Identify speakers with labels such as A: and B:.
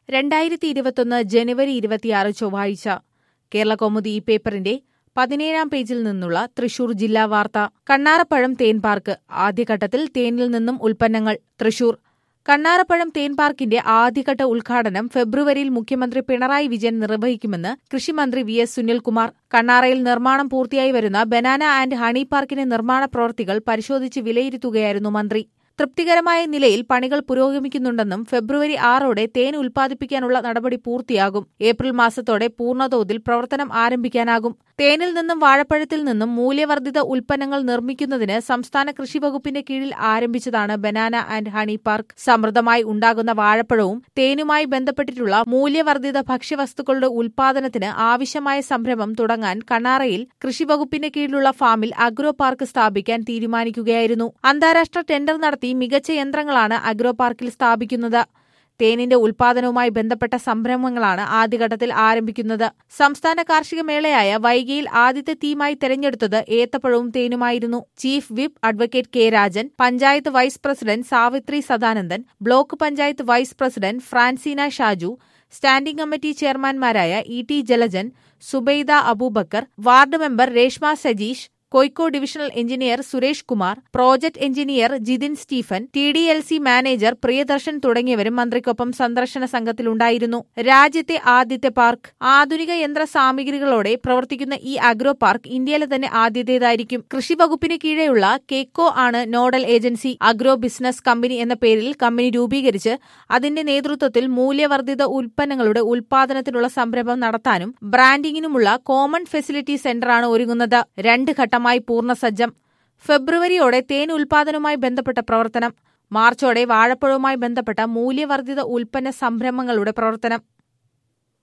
A: രണ്ടായിരത്തി ഇരുപത്തൊന്ന് ജനുവരി ഇരുപത്തിയാറ് ചൊവ്വാഴ്ച കേരള കൗമുദി ഈ പേപ്പറിന്റെ പതിനേഴാം പേജിൽ നിന്നുള്ള തൃശൂർ ജില്ലാ വാർത്ത കണ്ണാറപ്പഴം തേൻ പാർക്ക് ആദ്യഘട്ടത്തിൽ തേനിൽ നിന്നും ഉൽപ്പന്നങ്ങൾ തൃശൂർ കണ്ണാറപ്പഴം തേൻ പാർക്കിന്റെ ആദ്യഘട്ട ഉദ്ഘാടനം ഫെബ്രുവരിയിൽ മുഖ്യമന്ത്രി പിണറായി വിജയൻ നിർവഹിക്കുമെന്ന് കൃഷിമന്ത്രി വി എസ് സുനിൽകുമാർ കണ്ണാറയിൽ നിർമ്മാണം പൂർത്തിയായി വരുന്ന ബനാന ആൻഡ് ഹണി പാർക്കിന്റെ നിർമ്മാണ പ്രവൃത്തികൾ പരിശോധിച്ച് വിലയിരുത്തുകയായിരുന്നു മന്ത്രി തൃപ്തികരമായ നിലയിൽ പണികൾ പുരോഗമിക്കുന്നുണ്ടെന്നും ഫെബ്രുവരി ആറോടെ തേൻ ഉൽപ്പാദിപ്പിക്കാനുള്ള നടപടി പൂർത്തിയാകും ഏപ്രിൽ മാസത്തോടെ പൂർണ്ണതോതിൽ പ്രവർത്തനം ആരംഭിക്കാനാകും തേനിൽ നിന്നും വാഴപ്പഴത്തിൽ നിന്നും മൂല്യവർദ്ധിത ഉൽപ്പന്നങ്ങൾ നിർമ്മിക്കുന്നതിന് സംസ്ഥാന കൃഷി വകുപ്പിന്റെ കീഴിൽ ആരംഭിച്ചതാണ് ബനാന ആൻഡ് ഹണി പാർക്ക് സമൃദ്ധമായി ഉണ്ടാകുന്ന വാഴപ്പഴവും തേനുമായി ബന്ധപ്പെട്ടിട്ടുള്ള മൂല്യവർദ്ധിത ഭക്ഷ്യവസ്തുക്കളുടെ ഉൽപാദനത്തിന് ആവശ്യമായ സംരംഭം തുടങ്ങാൻ കണ്ണാറയിൽ കൃഷി വകുപ്പിന്റെ കീഴിലുള്ള ഫാമിൽ അഗ്രോ പാർക്ക് സ്ഥാപിക്കാൻ തീരുമാനിക്കുകയായിരുന്നു അന്താരാഷ്ട്ര ടെൻഡർ നടത്തി മികച്ച യന്ത്രങ്ങളാണ് അഗ്രോ പാർക്കിൽ സ്ഥാപിക്കുന്നത് തേനിന്റെ ഉൽപാദനവുമായി ബന്ധപ്പെട്ട സംരംഭങ്ങളാണ് ആദ്യഘട്ടത്തിൽ ആരംഭിക്കുന്നത് സംസ്ഥാന കാർഷിക മേളയായ വൈകിയിൽ ആദ്യത്തെ തീമായി തെരഞ്ഞെടുത്തത് ഏത്തപ്പഴവും തേനുമായിരുന്നു chief whip advocate K Rajan panchayat vice president Savithri Sadanandan block panchayat vice president Francina Shaju standing committee ചെയർമാൻമാരായ E T Jalajan Subaida Aboobacker ward member Reshma Sajeesh Kaico divisional engineer Suresh Kumar project engineer Jithin Stephen T D L C manager Priyadarshan തുടങ്ങിയവരും മന്ത്രിക്കൊപ്പം സന്ദർശന സംഘത്തിലുണ്ടായിരുന്നു രാജ്യത്തെ ആദ്യത്തെ പാർക്ക് ആധുനിക യന്ത്ര സാമഗ്രികളോടെ പ്രവർത്തിക്കുന്ന ഈ അഗ്രോ പാർക്ക് ഇന്ത്യയിലെ തന്നെ ആദ്യത്തേതായിരിക്കും കൃഷി വകുപ്പിന് കീഴെയുള്ള കേക്കോ ആണ് nodal agency agro business company എന്ന പേരിൽ കമ്പനി രൂപീകരിച്ച് അതിന്റെ നേതൃത്വത്തിൽ മൂല്യവർദ്ധിത ഉൽപ്പന്നങ്ങളുടെ ഉൽപാദനത്തിനുള്ള സംരംഭം നടത്താനും ബ്രാൻഡിങ്ങിനുമുള്ള കോമൺ ഫെസിലിറ്റി സെന്ററാണ് ഒരുങ്ങുന്നത് രണ്ട് ഘട്ടം ഘട്ടമായി പൂർണ്ണസജ്ജം ഫെബ്രുവരിയോടെ തേൻ ഉൽപാദനവുമായി ബന്ധപ്പെട്ട പ്രവർത്തനം മാർച്ചോടെ വാഴപ്പഴവുമായി ബന്ധപ്പെട്ട മൂല്യവർദ്ധിത ഉൽപ്പന്ന സംരംഭങ്ങളുടെ പ്രവർത്തനം